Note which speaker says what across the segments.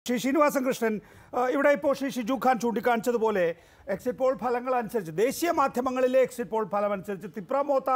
Speaker 1: ശ്രീ ശ്രീനിവാസൻ കൃഷ്ണൻ ആ, ഇവിടെ ഇപ്പോൾ ശ്രീ ഷിജു ഖാൻ ചൂണ്ടിക്കാണിച്ചതുപോലെ എക്സിറ്റ് പോൾ ഫലങ്ങൾ അനുസരിച്ച് ദേശീയ മാധ്യമങ്ങളിലെ എക്സിറ്റ് പോൾ ഫലം അനുസരിച്ച് തിപ്രമോത്ത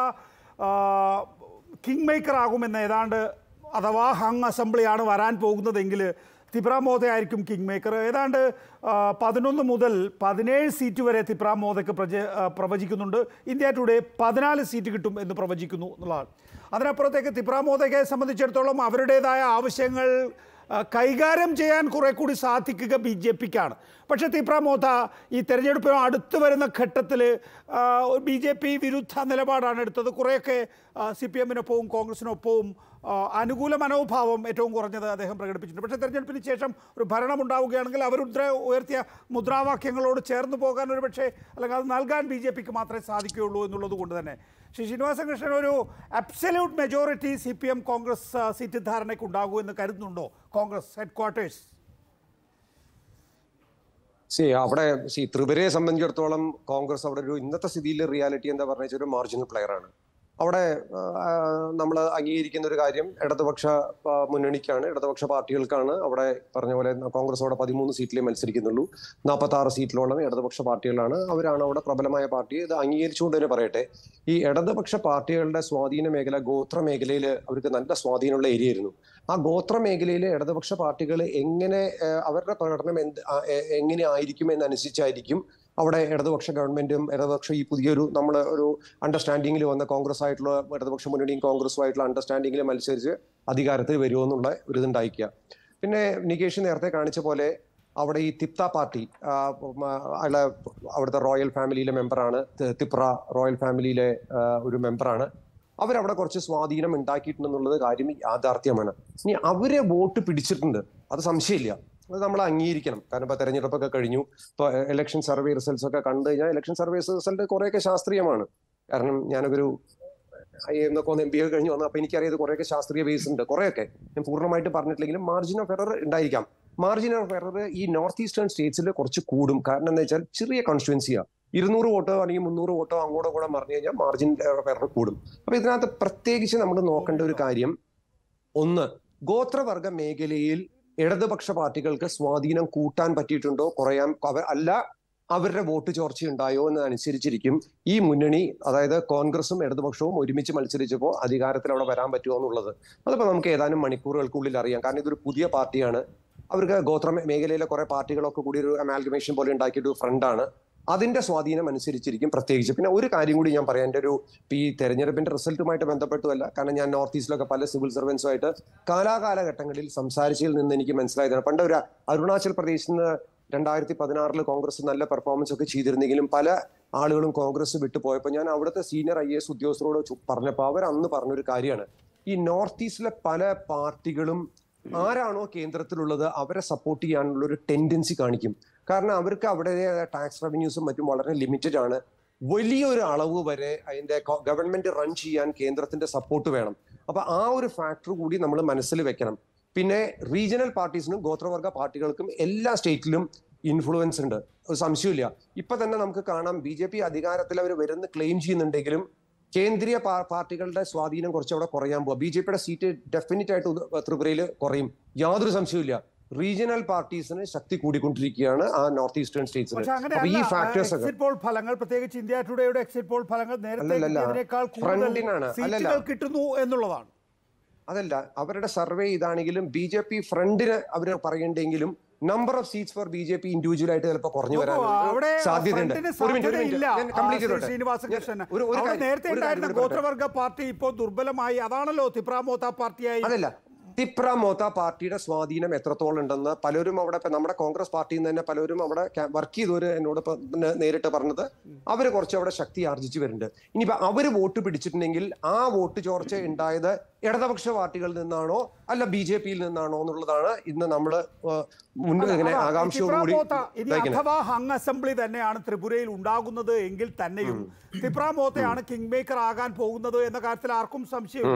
Speaker 1: കിങ് മേക്കർ ആകുമെന്ന് ഏതാണ്ട് അഥവാ ഹങ് അസംബ്ലിയാണ് വരാൻ പോകുന്നതെങ്കിൽ തിപ്രാമോദയായിരിക്കും കിങ് മേക്കർ ഏതാണ്ട് ആ, പതിനൊന്ന് മുതൽ പതിനേഴ് സീറ്റ് വരെ തിപ്രാമോദയ്ക്ക് പ്രച ആ, പ്രവചിക്കുന്നുണ്ട് ഇന്ത്യ ടുഡേ പതിനാല് സീറ്റ് കിട്ടും എന്ന് പ്രവചിക്കുന്നു എന്നുള്ളതാണ് അതിനപ്പുറത്തേക്ക് തിപ്രാമോദയെ സംബന്ധിച്ചിടത്തോളം അവരുടേതായ ആവശ്യങ്ങൾ ആ, കൈകാര്യം ചെയ്യാൻ കുറെ കൂടി സാധിക്കുക ബി ജെ പിക്കാണ് പക്ഷേ തിപ്രാമോദ ഈ തെരഞ്ഞെടുപ്പിന് അടുത്ത് വരുന്ന ഘട്ടത്തിൽ ബി ജെ പി വിരുദ്ധ നിലപാടാണ് എടുത്തത് കുറേയൊക്കെ സി പി എമ്മിനൊപ്പവും കോൺഗ്രസിനൊപ്പവും ആ, അനുകൂല മനോഭാവം ഏറ്റവും കുറഞ്ഞത് അദ്ദേഹം പ്രകടിപ്പിച്ചിട്ടുണ്ട് പക്ഷേ തെരഞ്ഞെടുപ്പിന് ശേഷം ഒരു ഭരണം ഉണ്ടാവുകയാണെങ്കിൽ അവരുദ്ര ഉയർത്തിയ മുദ്രാവാക്യങ്ങളോട് ചേർന്ന് പോകാൻ ഒരു പക്ഷേ അല്ലെങ്കിൽ അത് നൽകാൻ ബി ജെ പിക്ക് മാത്രമേ സാധിക്കുകയുള്ളൂ എന്നുള്ളത് കൊണ്ട് തന്നെ ശ്രീ ശ്രീനിവാസൻ കൃഷ്ണൻ ഒരു absolute majority C P M Congress ആ, സീറ്റ് ധാരണയ്ക്ക് ഉണ്ടാകും എന്ന് കരുതുന്നുണ്ടോ കോൺഗ്രസ് ഹെഡ് ക്വാർട്ടേഴ്സ്
Speaker 2: സി അവിടെ സി ത്രിപുരയെ സംബന്ധിച്ചിടത്തോളം കോൺഗ്രസ് അവിടെ ഒരു ഇന്നത്തെ സ്ഥിതിയിൽ റിയാലിറ്റി എന്താ പറഞ്ഞ ഒരു മാർജിനൽ പ്ലെയർ ആണ് അവിടെ നമ്മൾ അംഗീകരിക്കുന്ന ഒരു കാര്യം ഇടതുപക്ഷ ആ, മുന്നണിക്കാണ് ഇടതുപക്ഷ പാർട്ടികൾക്കാണ് അവിടെ പറഞ്ഞ പോലെ കോൺഗ്രസ് അവിടെ പതിമൂന്ന് സീറ്റിലേ മത്സരിക്കുന്നുള്ളൂ നാൽപ്പത്തി ആറ് സീറ്റിലോളം ഇടതുപക്ഷ പാർട്ടികളാണ് അവരാണ് അവിടെ പ്രബലമായ പാർട്ടി ഇത് അംഗീകരിച്ചുകൊണ്ട് തന്നെ പറയട്ടെ ഈ ഇടതുപക്ഷ പാർട്ടികളുടെ സ്വാധീന മേഖല ഗോത്ര മേഖലയിൽ അവർക്ക് നല്ല സ്വാധീനമുള്ള ഏരിയ ആയിരുന്നു ആ ഗോത്ര മേഖലയിലെ ഇടതുപക്ഷ പാർട്ടികൾ എങ്ങനെ ആ, അവരുടെ പ്രകടനം എന്ത് ആ, എ- എങ്ങനെ ആയിരിക്കും എന്നനുസരിച്ചായിരിക്കും അവിടെ ഇടതുപക്ഷ ഗവൺമെന്റും ഇടതുപക്ഷ ഈ പുതിയൊരു നമ്മൾ ഒരു അണ്ടർസ്റ്റാൻഡിങ്ങിൽ വന്ന കോൺഗ്രസ് ആയിട്ടുള്ള ഇടതുപക്ഷ മുന്നണിയും കോൺഗ്രസും ആയിട്ടുള്ള അണ്ടർസ്റ്റാൻഡിങ്ങിൽ മത്സരിച്ച് അധികാരത്തിൽ വരുമോ എന്നുള്ള ഒരു ഇതുണ്ടായിക്കുക പിന്നെ നികേഷ് നേരത്തെ കാണിച്ച പോലെ അവിടെ ഈ തിപ്ത പാർട്ടി ആ, ഉം, ആ, അയാളെ അവിടുത്തെ റോയൽ ഫാമിലിയിലെ മെമ്പറാണ് തി- തിപ്ര റോയൽ ഫാമിലിയിലെ ആ, ഒരു മെമ്പറാണ് അവരവിടെ കുറച്ച് സ്വാധീനം ഉണ്ടാക്കിയിട്ടുണ്ടെന്നുള്ളത് കാര്യം യാഥാർത്ഥ്യമാണ് ഇനി അവരെ വോട്ട് പിടിച്ചിട്ടുണ്ട് അത് സംശയമില്ല അത് നമ്മൾ അംഗീകരിക്കണം കാരണം ഇപ്പൊ തെരഞ്ഞെടുപ്പൊക്കെ കഴിഞ്ഞു ഇപ്പൊ ഇലക്ഷൻ സർവേ റിസൾട്ട്സ് ഒക്കെ കണ്ടു കഴിഞ്ഞാൽ ഇലക്ഷൻ സർവേ റിസൾട്ട് കുറെയൊക്കെ ശാസ്ത്രീയമാണ് കാരണം ഞാനൊരു ഐ എന്നൊക്കെ ഒന്ന് എം ബി ഒക്കെ കഴിഞ്ഞ് വന്നു അപ്പൊ എനിക്കറിയാം കുറെയൊക്കെ ശാസ്ത്രീയ ബേസ് ഉണ്ട് കുറെയൊക്കെ ഞാൻ പൂർണ്ണമായിട്ട് പറഞ്ഞിട്ടില്ലെങ്കിലും മാർജിൻ ഓഫ് എറർ ഉണ്ടായിരിക്കാം മാർജിൻ ഓഫ് എറർ ഈ നോർത്ത് ഈസ്റ്റേൺ സ്റ്റേറ്റ്സിൽ കുറച്ച് കൂടും കാരണം എന്താ വെച്ചാൽ ചെറിയ കോൺസ്റ്റുവൻസിയാണ് ഇരുന്നൂറ് വോട്ടോ അല്ലെങ്കിൽ മുന്നൂറ് വോട്ടോ അങ്ങോട്ടോ കൂടെ മറിഞ്ഞു കഴിഞ്ഞാൽ മാർജിൻ ഓഫ് എറർ കൂടും അപ്പൊ ഇതിനകത്ത് പ്രത്യേകിച്ച് നമ്മൾ നോക്കേണ്ട ഒരു കാര്യം ഒന്ന് ഗോത്രവർഗ മേഖലയിൽ ഇടതുപക്ഷ പാർട്ടികൾക്ക് സ്വാധീനം കൂട്ടാൻ പറ്റിയിട്ടുണ്ടോ കുറയാൻ അവർ അല്ല അവരുടെ വോട്ട് ചോർച്ച ഉണ്ടായോ എന്നതനുസരിച്ചിരിക്കും ഈ മുന്നണി അതായത് കോൺഗ്രസും ഇടതുപക്ഷവും ഒരുമിച്ച് മത്സരിച്ചപ്പോൾ അധികാരത്തിൽ അവിടെ വരാൻ പറ്റുമോ എന്നുള്ളത് അതിപ്പോ നമുക്ക് ഏതാനും മണിക്കൂറുകൾക്കുള്ളിൽ അറിയാം കാരണം ഇതൊരു പുതിയ പാർട്ടിയാണ് അവർക്ക് ഗോത്ര മേ- മേഖലയിലെ കുറെ പാർട്ടികളൊക്കെ കൂടി ഒരു അമാൽഗമേഷൻ പോലെ ഉണ്ടാക്കിയ ഒരു ഫ്രണ്ടാണ് അതിന്റെ സ്വാധീനം അനുസരിച്ചിരിക്കും പ്രത്യേകിച്ച് പിന്നെ ഒരു കാര്യം കൂടി ഞാൻ പറയാം എൻ്റെ ഒരു ഇപ്പൊ ഈ തെരഞ്ഞെടുപ്പിന്റെ റിസൾട്ടുമായിട്ട് ബന്ധപ്പെട്ടുമല്ല കാരണം ഞാൻ നോർത്ത് ഈസ്റ്റിലൊക്കെ പല സിവിൽ സർവൻസുമായിട്ട് കാലാകാലഘട്ടങ്ങളിൽ സംസാരിച്ചതിൽ നിന്ന് എനിക്ക് മനസ്സിലായതാണ് പണ്ട് ഒരു അരുണാചൽ പ്രദേശിൽ നിന്ന് രണ്ടായിരത്തി പതിനാറിൽ കോൺഗ്രസ് നല്ല പെർഫോമൻസ് ഒക്കെ ചെയ്തിരുന്നെങ്കിലും പല ആളുകളും കോൺഗ്രസ് വിട്ടു പോയപ്പോൾ ഞാൻ അവിടുത്തെ സീനിയർ ഐ എസ് ഉദ്യോഗസ്ഥരോട് ചു- പറഞ്ഞപ്പോൾ അവർ അന്ന് പറഞ്ഞൊരു കാര്യമാണ് ഈ നോർത്ത് ഈസ്റ്റിലെ പല പാർട്ടികളും ആരാണോ കേന്ദ്രത്തിലുള്ളത് അവരെ സപ്പോർട്ട് ചെയ്യാനുള്ള ഒരു ടെൻഡൻസി കാണിക്കും കാരണം അവർക്ക് അവിടെ ടാക്സ് റവന്യൂസും മറ്റും വളരെ ലിമിറ്റഡ് ആണ് വലിയൊരു അളവ് വരെ അതിന്റെ ഗവൺമെന്റ് റൺ ചെയ്യാൻ കേന്ദ്രത്തിന്റെ സപ്പോർട്ട് വേണം അപ്പൊ ആ ഒരു ഫാക്ടർ കൂടി നമ്മൾ മനസ്സിൽ വെക്കണം പിന്നെ റീജിയണൽ പാർട്ടീസിനും ഗോത്രവർഗ പാർട്ടികൾക്കും എല്ലാ സ്റ്റേറ്റിലും ഇൻഫ്ലുവൻസ് ഉണ്ട് ഒരു സംശയമില്ല ഇപ്പൊ തന്നെ നമുക്ക് കാണാം ബി ജെ പി അധികാരത്തിൽ അവർ വരുന്ന ക്ലെയിം ചെയ്യുന്നുണ്ടെങ്കിലും കേന്ദ്രീയ പാ- പാർട്ടികളുടെ സ്വാധീനം കുറച്ചവിടെ കുറയാൻ പോവാ ബി ജെ പിയുടെ സീറ്റ് ഡെഫിനറ്റ് ആയിട്ട് ഉദ- ത്രിപുരയിൽ കുറയും യാതൊരു സംശയമില്ല റീജിയണൽ പാർട്ടീസിന് ശക്തി കൂടിക്കൊണ്ടിരിക്കുകയാണ് ആ നോർത്ത് ഈസ്റ്റേൺ സ്റ്റേറ്റ്സിൽ
Speaker 1: പക്ഷെ
Speaker 2: അപ്പൊ ഈ
Speaker 1: അങ്ങനെയല്ല
Speaker 2: ഫാക്ടേഴ്സ് ഒക്കെ
Speaker 1: എക്സിറ്റ് പോൾ ഫലങ്ങൾ പ്രത്യേകിച്ച് ഇന്ത്യ ടുഡേയുടെ എക്സിറ്റ് പോൾ ഫലങ്ങൾ നേരത്തെ
Speaker 2: അല്ലല്ലല്ല.
Speaker 1: കിട്ടിയതിനേക്കാൾ കൂടുതൽ
Speaker 2: ഫ്രണ്ടിനാണ്. അല്ലല്ല.
Speaker 1: സീറ്റുകൾ കിട്ടുന്നു എന്നുള്ളതാണ്
Speaker 2: അതല്ല അവരുടെ സർവേ ഇതാണെങ്കിലും ബി ജെ പി ഫ്രണ്ടിന് അവർ പറയണ്ടെങ്കിലും number of seats for B J P individual ആയിട്ട് ചിലപ്പോൾ കുറഞ്ഞു
Speaker 1: നോക്കൂ,
Speaker 2: വരാനുള്ള
Speaker 1: അവിടെ
Speaker 2: സാധ്യതയുണ്ട്
Speaker 1: ഫ്രണ്ടിന്
Speaker 2: ഒരു മിനിറ്റ് ഒരു
Speaker 1: സാധ്യതയില്ല
Speaker 2: മിനിറ്റ് ഞാൻ കംപ്ലീറ്റ്
Speaker 1: ആ, ശ്രീ
Speaker 2: ചെയ്തോട്ടെ
Speaker 1: ശ്രീനിവാസ
Speaker 2: ഞാൻ
Speaker 1: കൃഷ്ണൻ
Speaker 2: ഒരു ഒരു
Speaker 1: അവിടെ
Speaker 2: കാര്യം-
Speaker 1: നേരത്തെ
Speaker 2: ഒരു കാര്യം
Speaker 1: ഉണ്ടായിരുന്ന
Speaker 2: കൂടി പറയട്ടെ.
Speaker 1: ഗോത്രവർഗ പാർട്ടി ഇപ്പോൾ ദുർബലമായി അതാണല്ലോ തിപ്രാമോത്ത പാർട്ടിയായി
Speaker 2: അതല്ല തിപ്ര മോത്ത പാർട്ടിയുടെ സ്വാധീനം എത്രത്തോളം ഉണ്ടെന്ന് പലരും അവിടെ ഇപ്പൊ നമ്മുടെ കോൺഗ്രസ് പാർട്ടിയിൽ നിന്ന് തന്നെ പലരും അവിടെ വർക്ക് ചെയ്തവര് എന്നോട് ഇപ്പൊ നേ- നേരിട്ട് പറഞ്ഞത് അവര് കുറച്ച് അവിടെ ശക്തി ആർജിച്ചു വരുന്നുണ്ട് ഇനിയിപ്പോ അവര് വോട്ട് പിടിച്ചിട്ടുണ്ടെങ്കിൽ ആ വോട്ട് ചോർച്ച ഉണ്ടായത് ഇടതുപക്ഷ പാർട്ടികളിൽ നിന്നാണോ അല്ല ബി ജെ പിയിൽ നിന്നാണോ എന്നുള്ളതാണ് ഇന്ന് നമ്മള് മുന്നിൽ ഇങ്ങനെ
Speaker 1: അതാ, ഈ
Speaker 2: ആകാംക്ഷയോടുകൂടി
Speaker 1: തിപ്രാമോത്ത ഇനി
Speaker 2: ഇതായിരിക്കുന്നത്.
Speaker 1: അഥവാ ഹങ് അസംബ്ലി തന്നെയാണ് ത്രിപുരയിൽ ഉണ്ടാകുന്നത് എങ്കിൽ തന്നെയും തിപ്രാമോത്തയാണ് കിങ് മേക്കർ ആകാൻ പോകുന്നത് എന്ന കാര്യത്തിൽ ആർക്കും സംശയമില്ല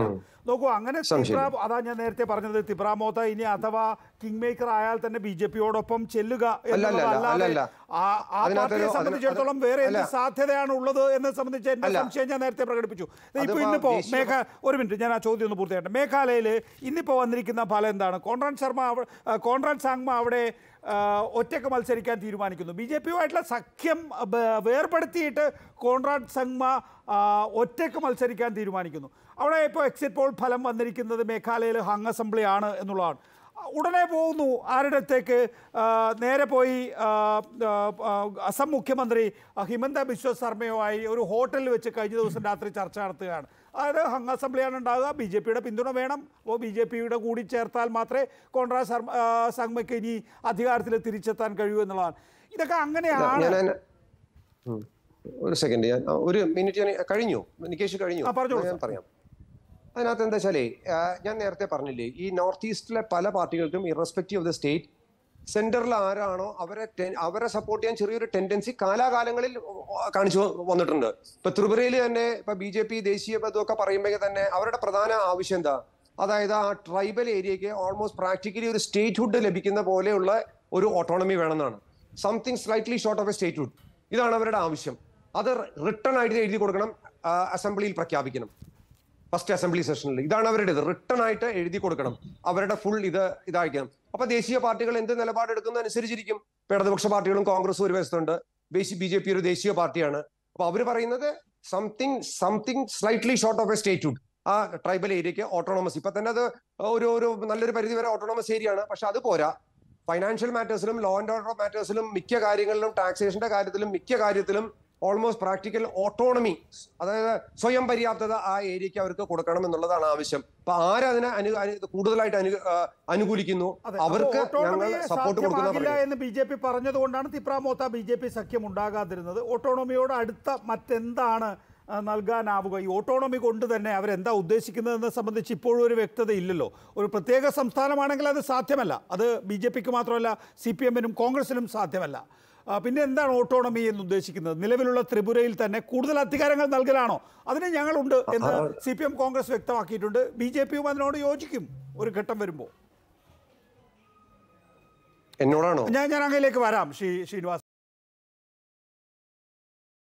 Speaker 1: നോക്കൂ അങ്ങനെ
Speaker 2: സംശയമില്ല.
Speaker 1: തിബ്ര അതാ ഞാൻ നേരത്തെ പറഞ്ഞത് തിബ്ര മോത്ത ഇനി അഥവാ കിങ് മേക്കർ ആയാൽ തന്നെ ബി ജെ പിയോടൊപ്പം ചെല്ലുക
Speaker 2: അല്ല, അല്ല,
Speaker 1: എന്നുള്ളതല്ലാതെ
Speaker 2: അല്ല.
Speaker 1: ആ ആ
Speaker 2: അതിനകത്തൊരു-
Speaker 1: പാർട്ടിയെ
Speaker 2: അതിന-
Speaker 1: സംബന്ധിച്ചിടത്തോളം വേറെ എന്ത് സാധ്യതയാണ് ഉള്ളത് എന്ന് സംബന്ധിച്ച് എന്റെ
Speaker 2: അല്ല.
Speaker 1: സംശയം ഞാൻ നേരത്തെ പ്രകടിപ്പിച്ചു ഇപ്പൊ
Speaker 2: അതിപ്പോ
Speaker 1: ഇന്നിപ്പോ
Speaker 2: ദേശീയ-
Speaker 1: മേഘ ഒരു മിനിറ്റ് ഞാൻ ആ ചോദ്യം ഒന്ന് പൂർത്തിയായിട്ട് മേഘാലയയിൽ ഇന്നിപ്പോ വന്നിരിക്കുന്ന ഫലം എന്താണ് കോൺറാഡ് ശർമ്മ അവ- ആ, കോൺറാഡ് സാങ്മ അവിടെ ആ, ഒറ്റക്ക് മത്സരിക്കാൻ തീരുമാനിക്കുന്നു ബി ജെ പിയുമായിട്ടുള്ള സഖ്യം ബ- വേർപെടുത്തിയിട്ട് കോൺറാഡ് സംഗ്മ ആ, ഒറ്റക്ക് മത്സരിക്കാൻ തീരുമാനിക്കുന്നു അവിടെ ഇപ്പോൾ എക്സിറ്റ് പോൾ ഫലം വന്നിരിക്കുന്നത് മേഘാലയയിൽ ഹങ് അസംബ്ലി ആണ് എന്നുള്ളതാണ് ഉടനെ പോകുന്നു ആരുടെ അടുത്തേക്ക് ആ, നേരെ പോയി ആ, ആ, ആ, അസം മുഖ്യമന്ത്രി ആ, ഹിമന്ത ബിശ്വ ശർമ്മയുമായി ഒരു ഹോട്ടലിൽ വെച്ച് കഴിഞ്ഞ ദിവസം രാത്രി ചർച്ച നടത്തുകയാണ് അതായത് ഹങ് അസംബ്ലിയാണ് ഉണ്ടാകുക ബി ജെ പിയുടെ പിന്തുണ വേണം അപ്പോൾ ബി ജെ പിയുടെ കൂടി ചേർത്താൽ മാത്രമേ കോൺഗ്രസ് ശർമ്മ ആ, സംഘമയ്ക്ക് ഇനി അധികാരത്തിൽ തിരിച്ചെത്താൻ കഴിയൂ എന്നുള്ളതാണ് ഇതൊക്കെ അങ്ങനെയാണ്
Speaker 2: ഞാൻ അതിന് ഉം. ഒരു സെക്കൻഡ് ഞാൻ ആ, ഒരു മിനിറ്റ് ഞാൻ കഴിഞ്ഞു നികേഷ് കഴിഞ്ഞു
Speaker 1: ആ, പറഞ്ഞോളൂ,
Speaker 2: ഞാൻ പറയാം അതിനകത്ത് എന്താ വെച്ചാലേ ആ, ഞാൻ നേരത്തെ പറഞ്ഞില്ലേ ഈ നോർത്ത് ഈസ്റ്റിലെ പല പാർട്ടികൾക്കും ഇറസ്പെക്റ്റീവ് ഓഫ് ദ സ്റ്റേറ്റ് സെന്ററിൽ ആരാണോ അവരെ ടെ- അവരെ സപ്പോർട്ട് ചെയ്യാൻ ചെറിയൊരു ടെൻഡൻസി കാലാകാലങ്ങളിൽ കാണിച്ചു വന്നിട്ടുണ്ട് ഇപ്പൊ ത്രിപുരയിൽ തന്നെ ഇപ്പൊ ബി ജെ പി ദേശീയ ഇതൊക്കെ പറയുമ്പോൾ തന്നെ അവരുടെ പ്രധാന ആവശ്യം എന്താ അതായത് ആ ട്രൈബൽ ഏരിയയ്ക്ക് ഓൾമോസ്റ്റ് പ്രാക്ടിക്കലി ഒരു സ്റ്റേറ്റ്ഹുഡ് ലഭിക്കുന്ന പോലെയുള്ള ഒരു ഓട്ടോണമി വേണമെന്നാണ് something slightly short of a statehood ഇതാണ് അവരുടെ ആവശ്യം അത് റിട്ടേൺ ആയിട്ട് എഴുതി കൊടുക്കണം ആ, അസംബ്ലിയിൽ പ്രഖ്യാപിക്കണം ഫസ്റ്റ് അസംബ്ലി സെഷനിൽ ഇതാണ് അവരുടെ ഇത് റിട്ടേൺ ആയിട്ട് എഴുതി കൊടുക്കണം അവരുടെ ഫുൾ ഇത് ഇതായിരിക്കണം അപ്പൊ ദേശീയ പാർട്ടികൾ എന്ത് നിലപാടെടുക്കുന്ന അനുസരിച്ചിരിക്കും ഇപ്പൊ ഇടതുപക്ഷ പാർട്ടികളും കോൺഗ്രസും ഒരു വശത്തുണ്ട് ബി ജെ പി ഒരു ദേശീയ പാർട്ടിയാണ് അപ്പൊ അവർ പറയുന്നത് something something slightly short of a statehood ആ ട്രൈബൽ ഏരിയക്ക് ഓട്ടോണമസ് ഇപ്പൊ തന്നെ അത് ഒരു ഒരു നല്ലൊരു പരിധി വരെ ഓട്ടോണമസ് ഏരിയയാണ് പക്ഷെ അത് പോരാ ഫൈനാൻഷ്യൽ മാറ്റേഴ്സിലും ലോ ആൻഡ് ഓർഡർ മാറ്റേഴ്സിലും മിക്ക കാര്യങ്ങളിലും ടാക്സേഷന്റെ കാര്യത്തിലും മിക്ക കാര്യത്തിലും ഓൾമോസ്റ്റ് പ്രാക്ടിക്കൽ ഓട്ടോണമി അതായത് സ്വയം പര്യാപ്തത ആ ഏരിയക്ക് അവർക്ക് കൊടുക്കണം എന്നുള്ളതാണ് ആവശ്യം അപ്പൊ ആരതിനെ അനു അനു- കൂടുതലായിട്ട് അനു ആ, അനുകൂലിക്കുന്നു
Speaker 1: അതെ,
Speaker 2: അവർക്ക്
Speaker 1: അപ്പോൾ
Speaker 2: ഞങ്ങൾ
Speaker 1: ഓട്ടോണമിയെ
Speaker 2: സപ്പോർട്ട് കൊടുക്കുന്ന
Speaker 1: സാധ്യമാകില്ല എന്ന് ബി ജെ പി പറഞ്ഞതുകൊണ്ടാണ് തിപ്രാമോത്ത ബി ജെ പി സഖ്യം ഉണ്ടാകാതിരുന്നത് ഓട്ടോണമിയോട് അടുത്ത മറ്റെന്താണ് ആ, നൽകാനാവുക ഈ ഓട്ടോണമി കൊണ്ട് തന്നെ അവരെന്താ ഉദ്ദേശിക്കുന്നതെന്ന് സംബന്ധിച്ച് ഇപ്പോഴും ഒരു വ്യക്തത ഇല്ലല്ലോ ഒരു പ്രത്യേക സംസ്ഥാനമാണെങ്കിൽ അത് സാധ്യമല്ല അത് ബി ജെ പിക്ക് മാത്രമല്ല സി പി എമ്മിനും കോൺഗ്രസിനും സാധ്യമല്ല ആ, പിന്നെ എന്താണ് ഓട്ടോണമി എന്ന് ഉദ്ദേശിക്കുന്നത് നിലവിലുള്ള ത്രിപുരയിൽ തന്നെ കൂടുതൽ അധികാരങ്ങൾ നൽകലാണോ അതിന് ഞങ്ങളുണ്ട് എന്ന് സി പി എം കോൺഗ്രസ് വ്യക്തമാക്കിയിട്ടുണ്ട് ബി ജെ പിയും അതിനോട് യോജിക്കും ഒരു ഘട്ടം വരുമ്പോൾ
Speaker 2: എന്നോടാണോ
Speaker 1: ഞാൻ ഞാൻ അങ്ങയിലേക്ക് വരാം ശ്രീ ശ്രീനിവാസ്